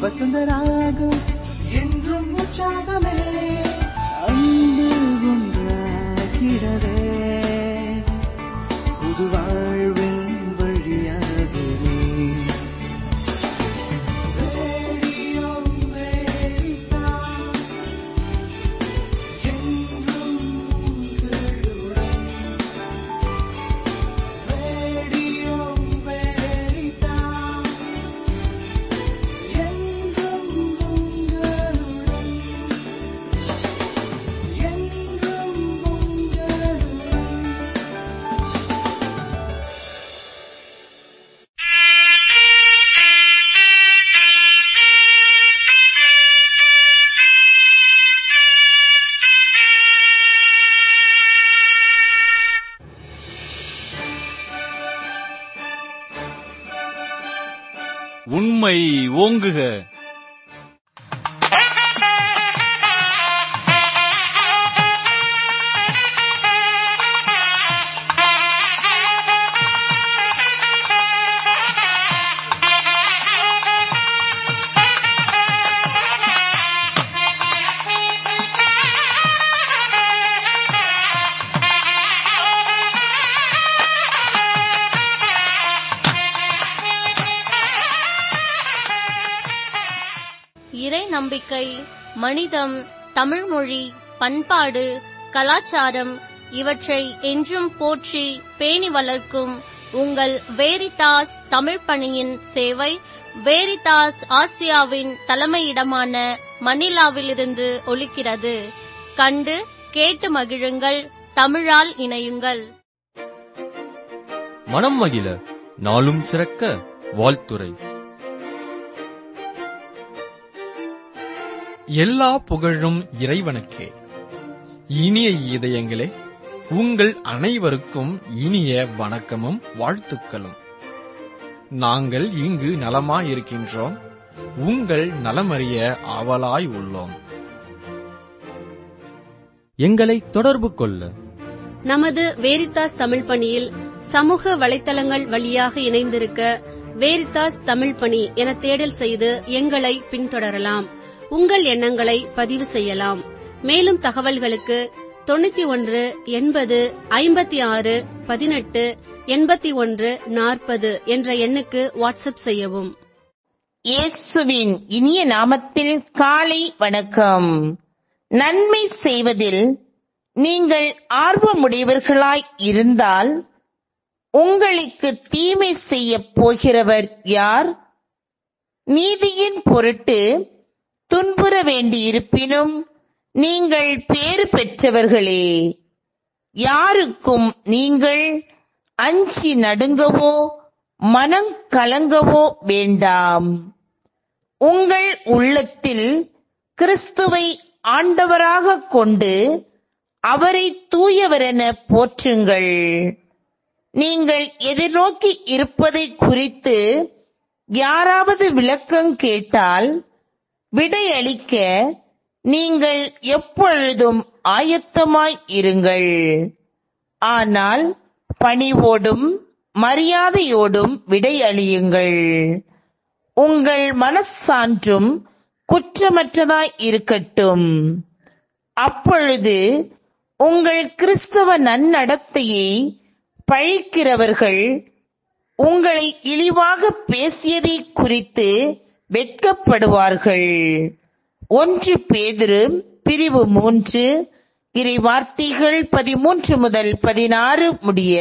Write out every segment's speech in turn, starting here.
வசந்தராகம் என்றும் உற்சாகமே அன்பு ஒன்றாகிடவே புது வாழ்வின் வழியாகவே ரேடியோ அமெரிக்கா, என்றும் உங்களுடன். ரேடியோ அமெரிக்கா, என்றும் உங்களுடன். என்றும் உங்களுடன். உண்மை ஓங்குக இறை நம்பிக்கை மனிதம் தமிழ்மொழி பண்பாடு கலாச்சாரம் இவற்றை என்றும் போற்றி பேணி வளர்க்கும் உங்கள் வேரிதாஸ் தமிழ் பணியின் சேவை வேரிதாஸ் ஆசியாவின் தலைமையிடமான மணிலாவிலிருந்து ஒலிக்கிறது கண்டு கேட்டு மகிழுங்கள் தமிழால் இணையுங்கள் மனம் மகிழ நாளும் சிறக்க வாழ்த்துரை எல்லா புகழும் இறைவனுக்கே இனிய இதயங்களே உங்கள் அனைவருக்கும் இனிய வணக்கமும் வாழ்த்துக்களும் நாங்கள் இங்கு நலமாயிருக்கின்றோம் உங்கள் நலமறிய ஆவலாய் உள்ளோம் எங்களை தொடர்பு கொள்ள நமது வேரித்தாஸ் தமிழ் பணியில் சமூக வலைத்தளங்கள் வழியாக இணைந்திருக்க வேரித்தாஸ் தமிழ் பணி என தேடல் செய்து எங்களை பின்தொடரலாம் உங்கள் எண்ணங்களை பதிவு செய்யலாம் மேலும் தகவல்களுக்கு தொண்ணூத்தி ஒன்று எண்பது ஐம்பத்தி ஆறு பதினெட்டு எண்பத்தி ஒன்று நாற்பது என்ற எண்ணுக்கு வாட்ஸ்அப் செய்யவும் இயேசுவின் இனிய நாமத்தில் காலை வணக்கம் நன்மை செய்வதில் நீங்கள் ஆர்வமுடையவர்களாய் இருந்தால் உங்களுக்கு தீமை செய்யப் போகிறவர் யார் நீதியின் பொருட்டு துன்புற வேண்டியிருப்பினும் நீங்கள் பேறு பெற்றவர்களே யாருக்கும் நீங்கள் அஞ்சி நடுங்கவோ மனம் கலங்கவோ வேண்டாம் உங்கள் உள்ளத்தில் கிறிஸ்துவை ஆண்டவராக கொண்டு அவரை தூயவரென போற்றுங்கள் நீங்கள் எதிர்நோக்கி இருப்பதை குறித்து யாராவது விளக்கம் கேட்டால் விடையளிக்க நீங்கள் எப்பொழுதும் ஆயத்தமாய் இருங்கள் ஆனால் பணிவோடும் மரியாதையோடும் விடையளியுங்கள் உங்கள் மனச்சான்றும் குற்றமற்றதாய் இருக்கட்டும் அப்பொழுது உங்கள் கிறிஸ்தவ நன்னடத்தையை பழிக்கிறவர்கள் உங்களை இழிவாக பேசியதை குறித்து வெட்கப்படுவார்கள் ஒன்று பேதுரு பிரிவு மூன்று இறை வார்த்தைகள் பதிமூன்று முதல் பதினாறு முடிய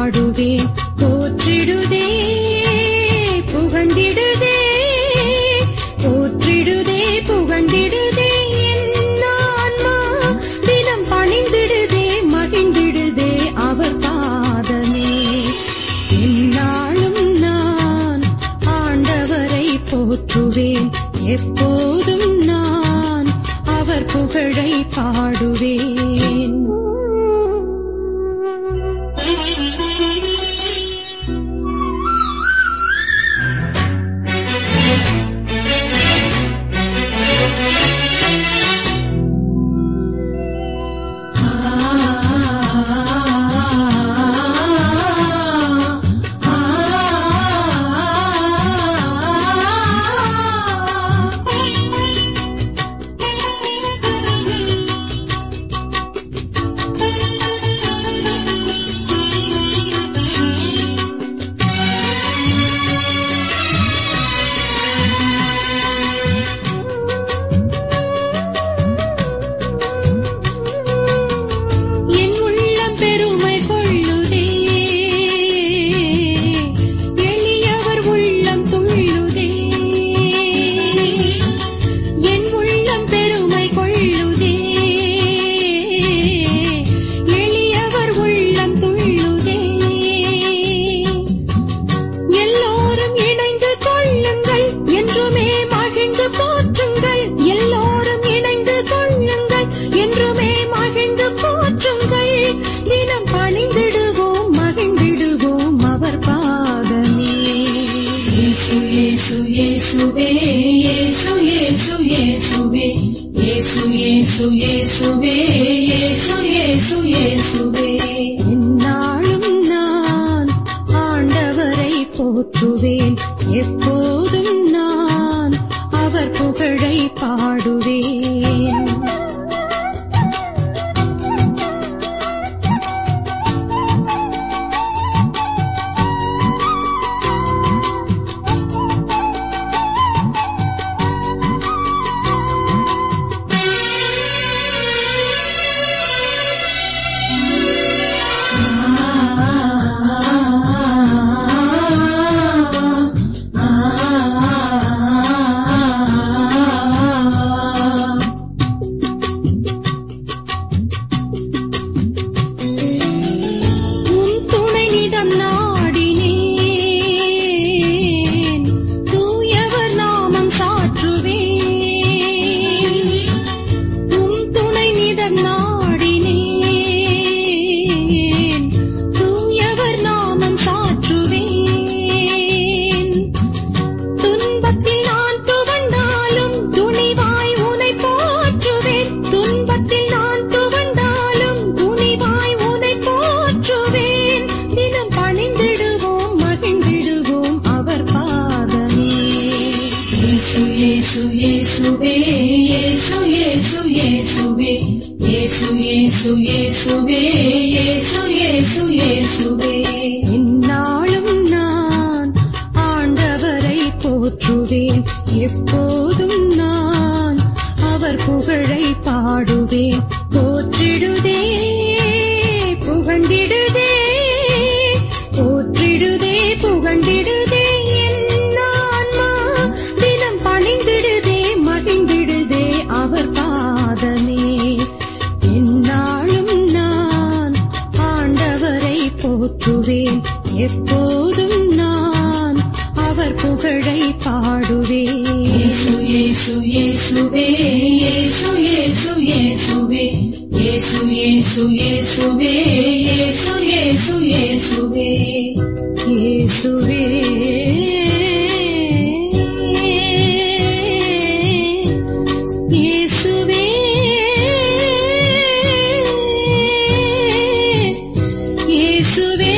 பாடுவேன் போற்றிடுதே புகழ்ந்திடுதே போற்றிடுதே புகழ்ந்திடுதே என் ஆன்மா தினம் பணிந்திடுதே மகிழ்ந்திடுதே அவர் பாதமே என்னாலும் நான் ஆண்டவரை போற்றுவேன் எப்போதும் நான் அவர் புகழை பாடுவேன் என் உள்ளம் பெருமை கொள்ளுதே எளியவர் உள்ளம் துள்ளுதே என் உள்ளம் பெருமை கொள்ளுதே எளியவர் உள்ளம் துள்ளுதே எல்லோரும் இணைந்து கொள்ளுங்கள் என்றுமே மகிழ்ந்து போற்றுங்கள் எல்லோரும் இணைந்து கொள்ளுங்கள் என்றுமே மகிழ்ந்து போற்றுங்கள் தினம் பணிந்திடுவோம் மகிழ்ந்திடுவோம் அவர் பாதமே இயேசு இயேசு இயேசுவே இயேசு இயேசு இயேசுவே இயேசு இயேசு இயேசுவே இயேசு இயேசு இயேசுவே என்னாலும் நான் ஆண்டவரை போற்றுவேன் எப்போதும் நான் அவர் புகழை பாடுவேன் உன் துணை நிதம் நாடினேன் தூயவர் நாமம் சாற்றுவேன் உன் துணை நிதம் நாடினேன் தூயவர் நாமம் சாற்றுவேன் துன்பத்தில் நான் துவண்டாலும் துணிவாய் உனை போற்றுவேன் துன்பத்தில் நான் துவண்டாலும் துணிவாய் உனை போற்றுவேன் தினம் பணிந்திடுவோம் மகிழ்ந்திடுவோம் அவர் பாதமே இயேசு இயேசு இயேசுவே இயேசு இயேசு இயேசுவே இயேசு இயேசு இயேசுவே இயேசு இயேசு இயேசுவே என்னாலும் நான் ஆண்டவரை போற்றுவேன் எப்போதும் நான் அவர் புகழை பாடுவேன் போற்றிடுதே புகழ்ந்திடுதே போற்றிடுதே புகழ்ந்திடுதே என் ஆன்மா தினம் பணிந்திடுதே மகிழ்ந்திடுதே அவர் பாதமே என்னாலும் நான் ஆண்டவரை போற்றுவேன் எப்போதும் நான் அவர் புகழை பாடுவேன் இயேசு இயேசு இயேசுவே இயேசு இயேசு இயேசுவே இயேசு இயேசு இயேசுவே இயேசு இயேசு இயேசுவே இயேசுவே இயேசுவே இயேசுவே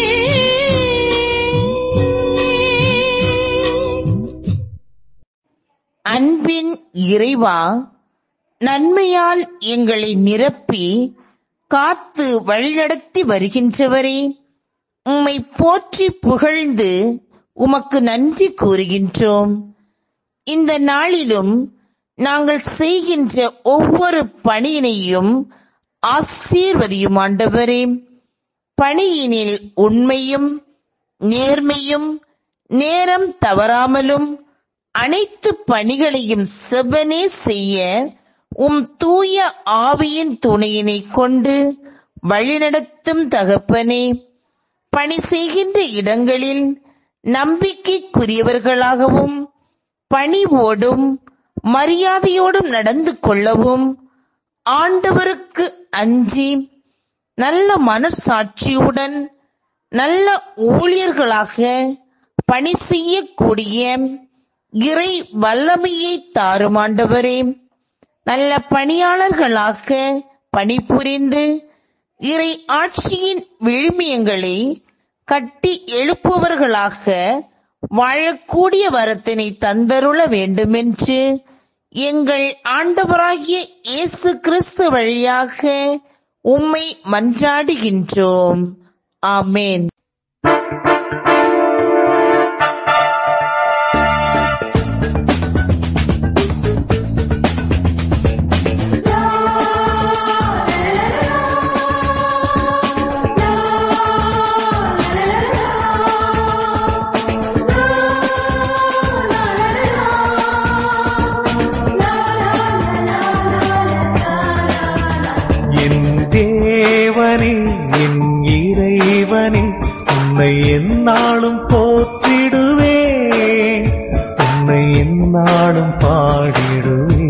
அன்பின் இறைவா நன்மையால் எங்களை நிரப்பி காத்து வழிநடத்தி வருகின்றவரே உம்மை போற்றி புகழ்ந்து உமக்கு நன்றி கூறுகின்றோம் இந்த நாளிலும் நாங்கள் செய்கின்ற ஒவ்வொரு பணியினையும் ஆசீர்வதியும் ஆண்டவரே பணியினில் உண்மையும் நேர்மையும் நேரம் தவறாமலும் அனைத்து பணிகளையும் செவ்வனே செய்ய உம் தூய ஆவியின் துணையினை கொண்டு வழிநடத்தும் தகப்பனே பணி செய்கின்ற இடங்களில் நம்பிக்கைக்குரியவர்களாகவும் பணிவோடும் மரியாதையோடும் நடந்து கொள்ளவும் ஆண்டவருக்கு அஞ்சி நல்ல மனசாட்சியுடன் நல்ல ஊழியர்களாக பணி செய்யக்கூடிய இறை வல்லமையை தாருமாண்டவரே நல்ல பணியாளர்களாக பணிபுரிந்து இறை ஆட்சியின் விழுமியங்களை கட்டி எழுப்புவர்களாக வாழக்கூடிய வரத்தினை தந்தருள வேண்டுமென்று எங்கள் ஆண்டவராகிய இயேசு கிறிஸ்து வழியாக உம்மை மன்றாடுகின்றோம் ஆமேன் என் தேவனே என் இறைவனே உன்னை எந்நாளும் போற்றிடுவே உன்னை எந்நாளும் பாடிடுவே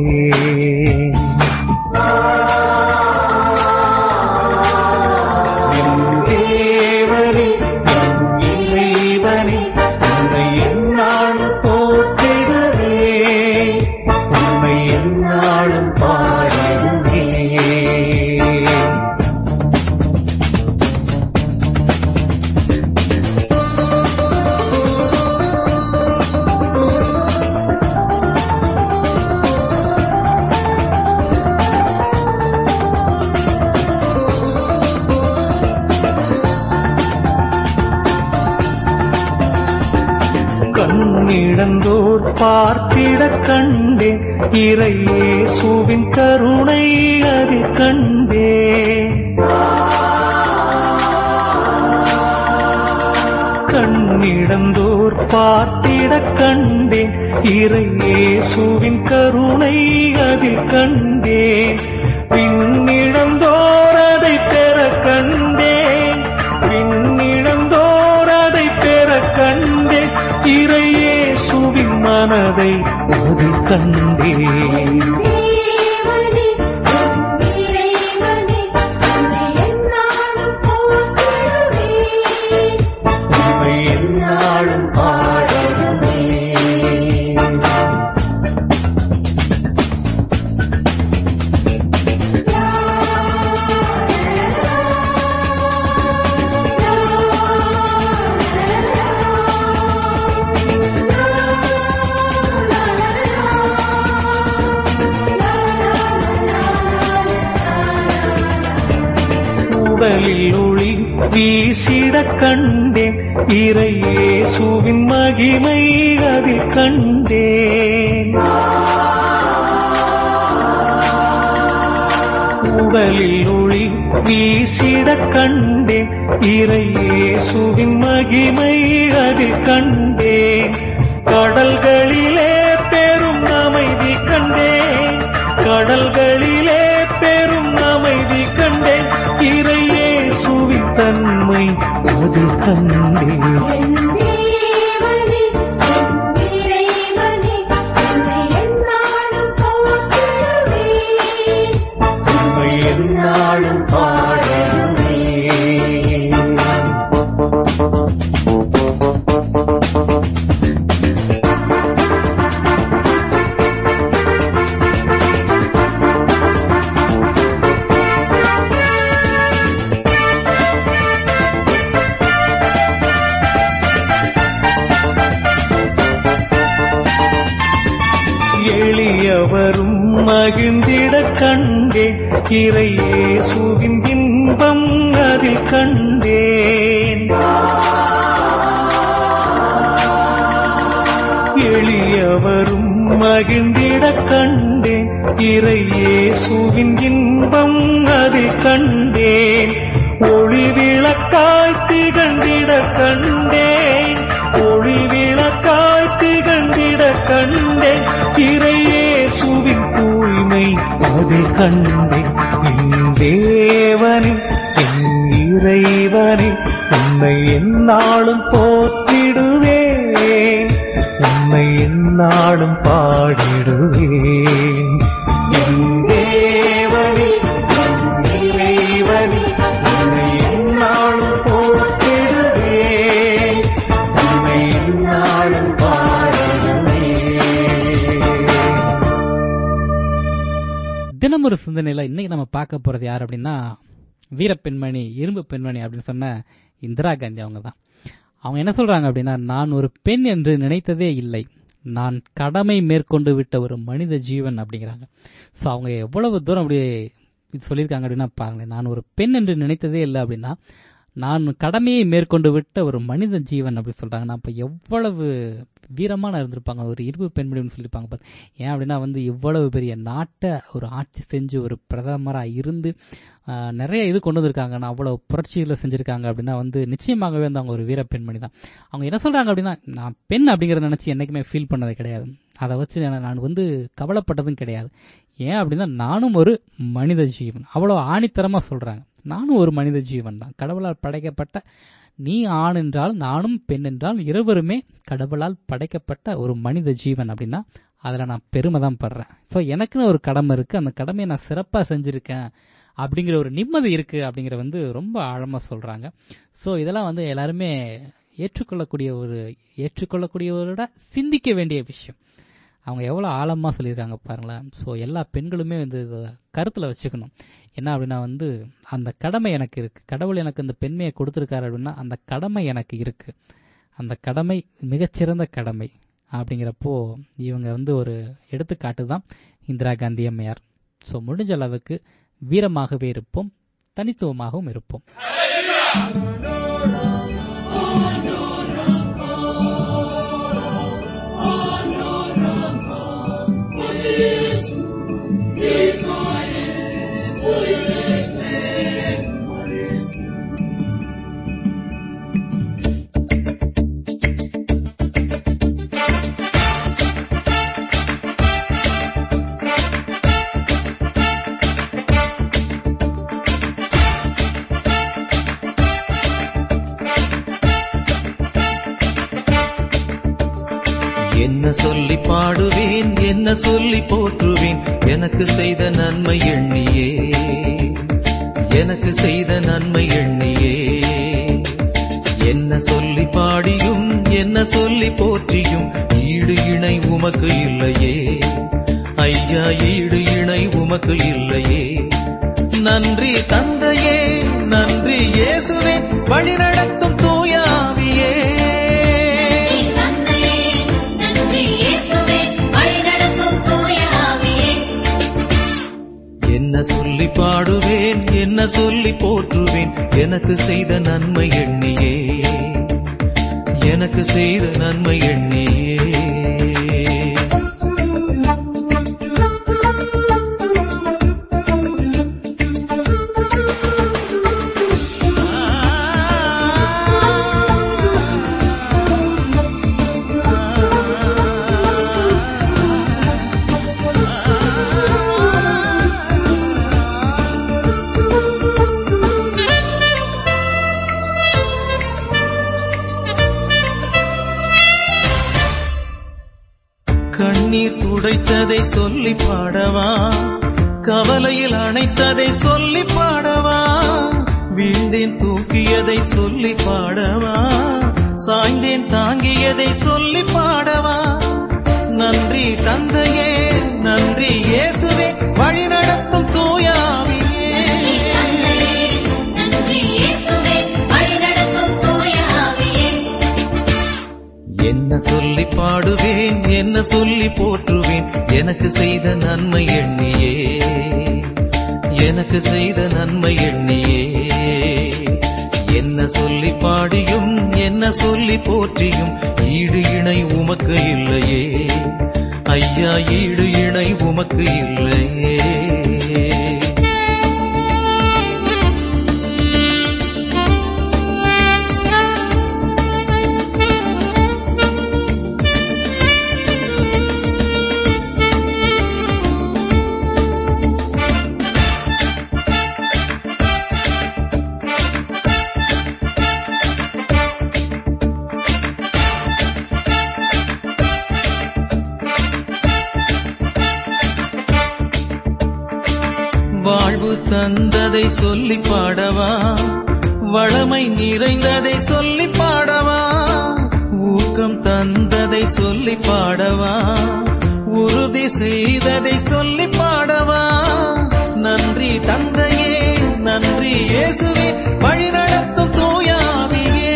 என் தேவனே என் இறைவனே உன்னை எந்நாளும் போற்றிடுவே உன்னை எந்நாளும் பாடிடுவே கண்ணிடந்தோர் பார்த்திடக் கண்டேன் இறையே சுவின் கருணை அதில் கண்டேன் கண்ணிடந்தோர் பார்த்திடக் கண்டேன் இறையே சுவின் கருணை அதில் கண்டேன் பின்னிடந்தோர் அதை பெற கண்டேன் பின்னிடந்தோர் அதை பெற கண்டேன் இறையே சுவின் மனதை அதில் கண்டேன் தேவனே இறைவனே உன்னை எந்நாளும் போற்றிடுவே உம்மை எந்நாளும் பாடிடுவே உடலில் ஒளி வீசிடக் கண்டேன் இறையே சுவின் மகிமை அதில் கண்டேன் உடலில் ஒளி வீசிடக் கண்டேன் இறையே சுவின் மகிமை அதில் கண்டேன் கடல்களிலே பெரும் அமைதி கண்டேன் கடல்களிலே பெரும் அமைதி கண்டேன் இறையே சுவின் தன்மை அதில் கண்டேன் என் தேவனே என் இறைவனே உன்னை எந்நாளும் போற்றிடுவே உம்மை எந்நாளும் பாடிடுவே எளியவரும் மகிழ்ந்திடக் கண்டேன் இறையே சுவின் இன்பம் அதில் கண்டேன் எளியவரும் மகிழ்ந்திடக் கண்டேன் இறையே சுவின் இன்பம் அதில் கண்டேன் ஒளி விளக்கா திகழ்ந்திட கண்டேன் ஒளி விளக்காய் திகழ்ந்திட கண்டேன் இறையேசுவின் தூய்மை அதில் கண்டேன் என் தேவனே என் இறைவனே உன்னை எந்நாளும் போற்றிடுவேன் உன்னை எந்நாளும் பாடிடுவேன் என் தேவனே என் இறைவனே உன்னை எந்நாளும் போற்றிடுவேன் உன்னை எந்நாளும் பாடிடுவேன் தினம் ஒரு சிந்தனையில இன்னைக்கு நம்ம பார்க்க போறது யார் அப்படின்னா வீரப்பெண்மணி இரும்பு பெண்மணி அப்படின்னு சொன்ன இந்திரா காந்தி அவங்க தான் அவங்க என்ன சொல்றாங்க அப்படின்னா நான் ஒரு பெண் என்று நினைத்ததே இல்லை நான் கடமை மேற்கொண்டு விட்ட ஒரு மனித ஜீவன் அப்படிங்கிறாங்க ஸோ அவங்க எவ்வளவு தூரம் அப்படி இது சொல்லியிருக்காங்க அப்படின்னா பாருங்களேன் நான் ஒரு பெண் என்று நினைத்ததே இல்லை அப்படின்னா நான் கடமையை மேற்கொண்டு விட்ட ஒரு மனித ஜீவன் அப்படி சொல்றாங்க நான் இப்போ எவ்வளவு வீரமான இருந்திருப்பாங்க ஒரு இரும்பு பெண்மணின்னு சொல்லியிருப்பாங்க பாரு. ஏன் அப்படின்னா வந்து இவ்வளவு பெரிய நாட்டை ஒரு ஆட்சி செஞ்சு ஒரு பிரதமராக இருந்து ஆஹ், நிறைய இது கொண்டு வந்திருக்காங்க அவ்வளவு புரட்சிகளை செஞ்சிருக்காங்க அப்படின்னா வந்து நிச்சயமாகவே வந்து அவங்க ஒரு வீர பெண்மணி தான் அவங்க என்ன சொல்றாங்க அப்படின்னா நான் பெண் அப்படிங்கறத நினைச்சு என்னைக்குமே ஃபீல் பண்ணது கிடையாது அதை வச்சு நான் நான் வந்து கவலைப்பட்டதும் கிடையாது ஏன் அப்படின்னா நானும் ஒரு மனித ஜீவன் அவ்வளவு ஆணித்தரமா சொல்றாங்க நானும் ஒரு மனித ஜீவன் தான் கடவுளால் படைக்கப்பட்ட நீ ஆண் என்றால் நானும் பெண் என்றால் இருவருமே கடவுளால் படைக்கப்பட்ட ஒரு மனித ஜீவன் அப்படின்னா அதில் நான் பெருமை தான் படுறேன் ஸோ எனக்குன்னு ஒரு கடமை இருக்கு அந்த கடமையை நான் சிறப்பாக செஞ்சிருக்கேன் அப்படிங்கிற ஒரு நிம்மதி இருக்கு அப்படிங்கிற வந்து ரொம்ப ஆழமா சொல்றாங்க ஸோ இதெல்லாம் வந்து எல்லாருமே ஏற்றுக்கொள்ளக்கூடிய ஒரு ஏற்றுக்கொள்ளக்கூடியவரோட சிந்திக்க வேண்டிய விஷயம் அவங்க எவ்வளோ ஆழமாக சொல்லியிருக்காங்க பாருங்களேன் ஸோ எல்லா பெண்களுமே வந்து இதை கருத்தில் வச்சுக்கணும் என்ன அப்படின்னா வந்து அந்த கடமை எனக்கு இருக்கு கடவுள் எனக்கு அந்த பெண்மையை கொடுத்துருக்காரு அப்படின்னா அந்த கடமை எனக்கு இருக்கு அந்த கடமை மிகச்சிறந்த கடமை அப்படிங்கிறப்போ இவங்க வந்து ஒரு எடுத்துக்காட்டு தான் இந்திரா காந்தி அம்மையார் ஸோ முடிஞ்ச அளவுக்கு வீரமாகவே இருப்போம் தனித்துவமாகவும் இருப்போம் என்ன சொல்லி பாடுவேன் என்ன சொல்லி போற்றுவேன் எனக்கு செய்த நன்மை எண்ணியே எனக்கு செய்த நன்மை எண்ணியே என்ன சொல்லி பாடியும் என்ன சொல்லி போற்றியும் ஈடு இணை உமக்கு இல்லையே ஐயா ஈடு இணை உமக்கு இல்லையே நன்றி தந்தையே நன்றி இயேசுவே வழிநடத்தும் தூயாவியே என்ன சொல்லி பாடுவேன் என்ன சொல்லி போற்றுவேன் எனக்கு செய்த நன்மை எண்ணியே எனக்கு செய்த நன்மை எண்ணியே கண்ணீர் துடைத்ததை சொல்லி பாடவா கவலையில் அணைத்ததை சொல்லி பாடவா வீழ்ந்தேன் தூக்கியதை சொல்லி பாடவா சாய்ந்தேன் தாங்கியதை சொல்லி பாடவா நன்றி தந்தையே நன்றி இயேசுவே வழி நடத்தும் தூயாவியே என்ன சொல்லி பாடுவேன் என்ன சொல்லி போற்றுவேன் எனக்கு செய்த நன்மை எண்ணியே எனக்கு செய்த நன்மை எண்ணியே என்ன சொல்லி பாடியும் என்ன சொல்லி போற்றியும் ஈடு இணை உமக்கு இல்லையே ஐயா ஈடு இணை உமக்கு இல்லையே தந்ததை சொல்லி பாடவா வளமை நிறைந்ததை சொல்லி பாடவா ஊக்கம் தந்ததை சொல்லி பாடவா உறுதி செய்ததை சொல்லி பாடவா நன்றி தந்தையே நன்றி இயேசுவே வழிநடத்தும் தூயாவியே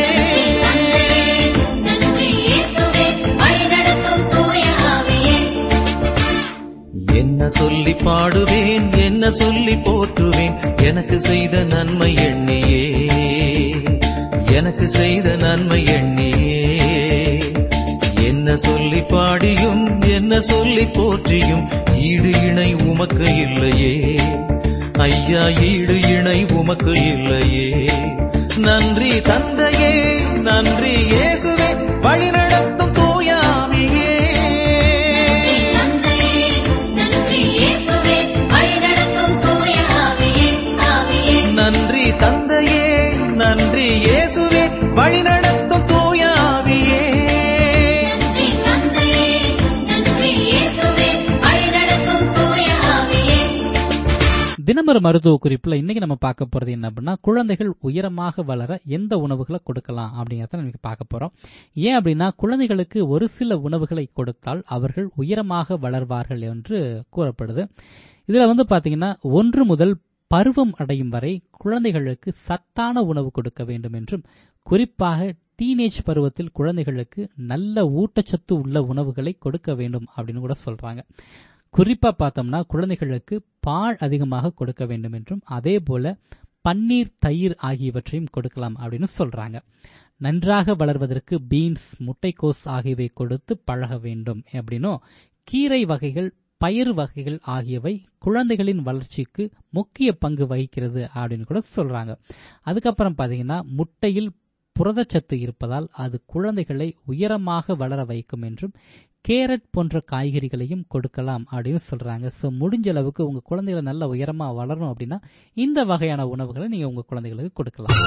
நன்றி இயேசுவே வழிநடத்தும் தூய ஆவியே என்ன சொல்லி பாடுவேன் என்ன சொல்லி போற்றுவேன் எனக்கு செய்த நன்மை எண்ணியே எனக்கு செய்த நன்மை எண்ணியே என்ன சொல்லி பாடியும் என்ன சொல்லி போற்றியும் ஈடு இணை உமக்கு இல்லையே ஐயா ஈடு இணை உமக்கு இல்லையே நன்றி தந்தையே நன்றி இயேசுவே வழிநடத்தும் தூயாமியே தந்தையே நன்றி இயேசுவே வழிநடத்தும் தூய ஆவியே ஆவியே நன்றி தந்தையே நன்றி இயேசுவே வழிநடத்தும் தூயாவியே நன்றி தந்தையே நன்றி இயேசுவே வழிநடத்தும் தூய ஆவியே தினமரு மருத்துவ குறிப்புல இன்னைக்கு நம்ம பார்க்க போறது என்ன அப்படின்னா குழந்தைகள் உயரமாக வளர எந்த உணவுகளை கொடுக்கலாம் அப்படிங்கறத நம்ம பார்க்க போறோம் ஏன் அப்படின்னா குழந்தைகளுக்கு ஒரு சில உணவுகளை கொடுத்தால் அவர்கள் உயரமாக வளர்வார்கள் என்று கூறப்படுது இதுல வந்து பாத்தீங்கன்னா ஒன்று முதல் பருவம் அடையும் வரை குழந்தைகளுக்கு சத்தான உணவு கொடுக்க வேண்டும் என்றும் குறிப்பாக டீனேஜ் பருவத்தில் குழந்தைகளுக்கு நல்ல ஊட்டச்சத்து உள்ள உணவுகளை கொடுக்க வேண்டும் அப்படின்னு கூட சொல்றாங்க குறிப்பா பார்த்தோம்னா குழந்தைகளுக்கு பால் அதிகமாக கொடுக்க வேண்டும் என்றும் அதே போல பன்னீர் தயிர் ஆகியவற்றையும் கொடுக்கலாம் அப்படின்னு சொல்றாங்க நன்றாக வளர்வதற்கு பீன்ஸ் முட்டைக்கோஸ் ஆகியவை கொடுத்து பழக வேண்டும் அப்படின்னும் கீரை வகைகள் பயிறு வகைகள் ஆகியவை குழந்தைகளின் வளர்ச்சிக்கு முக்கிய பங்கு வகிக்கிறது அப்படின்னு கூட சொல்றாங்க அதுக்கப்புறம் பாத்தீங்கன்னா முட்டையில் புரதச்சத்து இருப்பதால் அது குழந்தைகளை உயரமாக வளர வைக்கும் என்றும் கேரட் போன்ற காய்கறிகளையும் கொடுக்கலாம் அப்படின்னு சொல்றாங்க ஸோ முடிஞ்ச அளவுக்கு உங்க குழந்தைகளை நல்ல உயரமா வளரணும் அப்படின்னா இந்த வகையான உணவுகளை நீங்க உங்க குழந்தைகளுக்கு கொடுக்கலாம்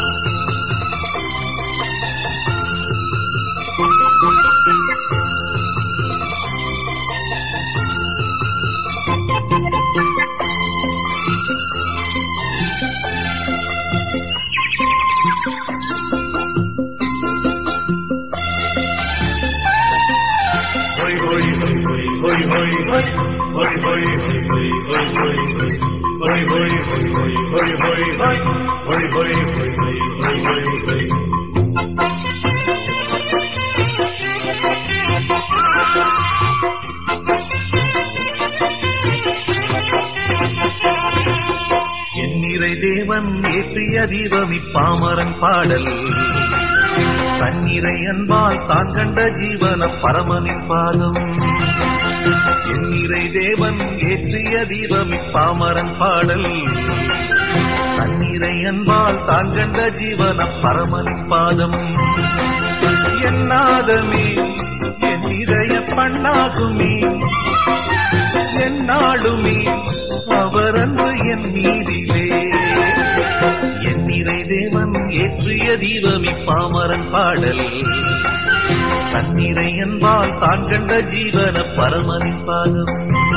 என் நிறை தேவன் ஏற்றிய தீபம் இப்பாமரன் பாடல் தன்னிறை அன்பால் தான் கண்ட ஜீவன பரமனின் பாதம் என் நிறை தேவன் ஏற்றிய தீபம் இப்பாமரன் பாடல் தன்னிறை அன்பால் தான் கண்ட ஜீவன பரமனின் பாதம் என் நாதமே என் இதய பண்ணாகுமே என் நாடுமே அவர் அன்பு என் மீதிலே என் நிறை தேவன் ஏற்றிய தீபம் இப்பாமரன் பாடல் தன்னிறை என்பால் தான் கண்ட ஜீவன பரமனின் பாதம்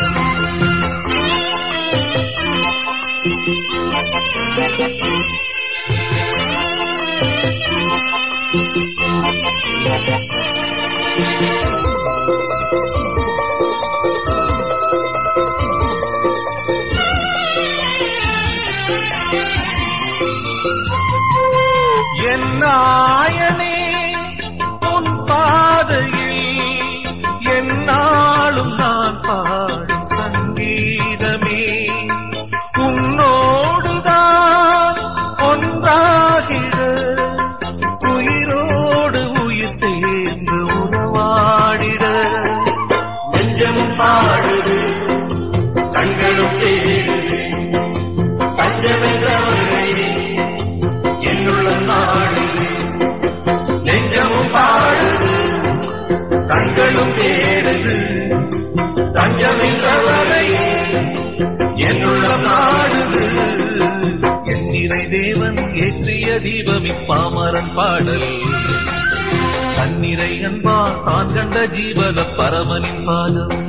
என் நாயனே உன் பாதையில் என்னாலும் நான் பாடும் சங்கீதமே உன்னோடுதான் ஒன்றாகிட உயிரோடு உயிர் சேர்ந்து உறவாடிட நெஞ்சமும் பாடுது கண்களும் தேடுது பஞ்சமென்றவர்களே என்னுள்ள நாடுது நெஞ்சமும் பாடுது கண்களும் தேடுது தஞ்சமென்றவரை என்னுள்ள நாடுது என் இறை தேவன் ஏற்றிய தீபம் இப்பாமரன் பாடல் தன்னிறை அன்பா தான் கண்ட ஜீவன பரமனின் பாதம்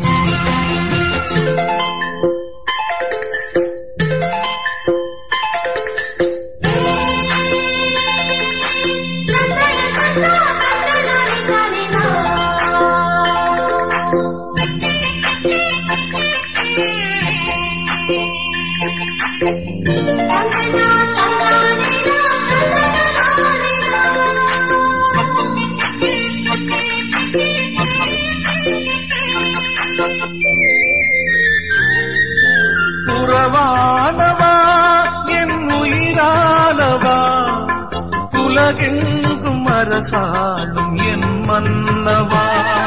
உலகெங்கும் அரசாளும் என் மன்னவா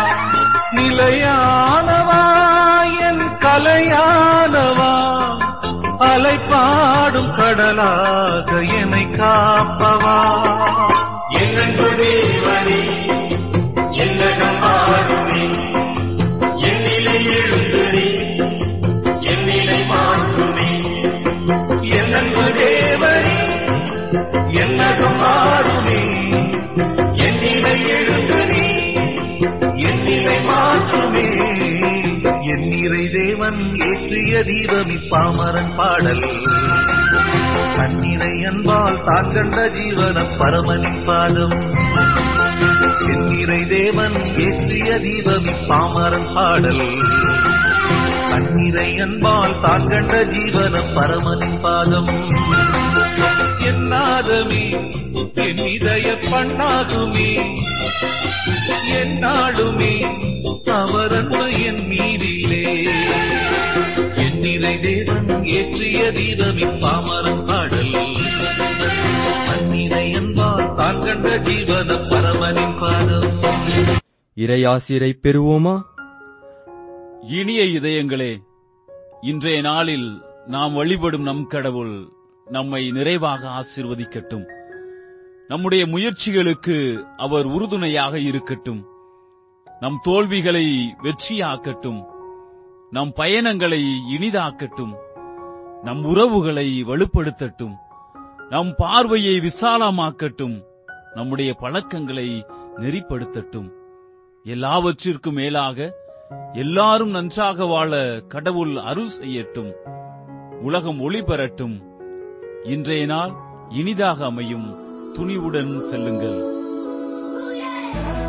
நிலையானவா என் கலையானவா அலைப்பாடும் கடலாக என்னை காப்பவா என்னன்பு தேவனே என்னகம் ஆறுமே என்னிலை எழுந்து நீ என்னிலை மாற்றுமே என்னன்பு தேவனே என்னகம் மாறுமே என்னிலை எழுந்து நீ என்னிலை மாற்றுமே என் நிறை தேவன் ஏற்றிய தீபம் இப்பாமரன் பாடல் கண்ணிறை அன்பால் தான் கண்ட ஜீவன பரமனின் பாதம் என் நிறை தேவன் ஏற்றிய தீபம் இப்பாமரன் பாடல் கண்ணிறை அன்பால் தான் கண்ட ஜீவன பரமனின் பாதம் என் நாதமே என் இதய பண்ணாகுமே என் நாடுமே அவரன்பு என் மீதிலே என் நிறை தேவன் ஏற்றிய தீபம் இப்பாமரன் பாடல் அந்நிறை என்பால் தான் கண்ட ஜீவன பரமனின் பாதம் இறையாசிரை பெறுவோமா இனிய இதயங்களே இன்றைய நாளில் நாம் வழிபடும் நம் கடவுள் நம்மை நிறைவாக ஆசீர்வதிக்கட்டும் நம்முடைய முயற்சிகளுக்கு அவர் உறுதுணையாக இருக்கட்டும் நம் தோல்விகளை வெற்றியாக்கட்டும் நம் பயணங்களை இனிதாக்கட்டும் நம் உறவுகளை வலுப்படுத்தட்டும் நம் பார்வையை விசாலமாக்கட்டும் நம்முடைய பழக்கங்களை நெறிப்படுத்தட்டும் எல்லாவற்றிற்கும் மேலாக எல்லாரும் நன்றாக வாழ கடவுள் அருள் செய்யட்டும் உலகம் ஒளி பெறட்டும் இன்றைய நாள் இனிதாக அமையும் துணிவுடன் செல்லுங்கள்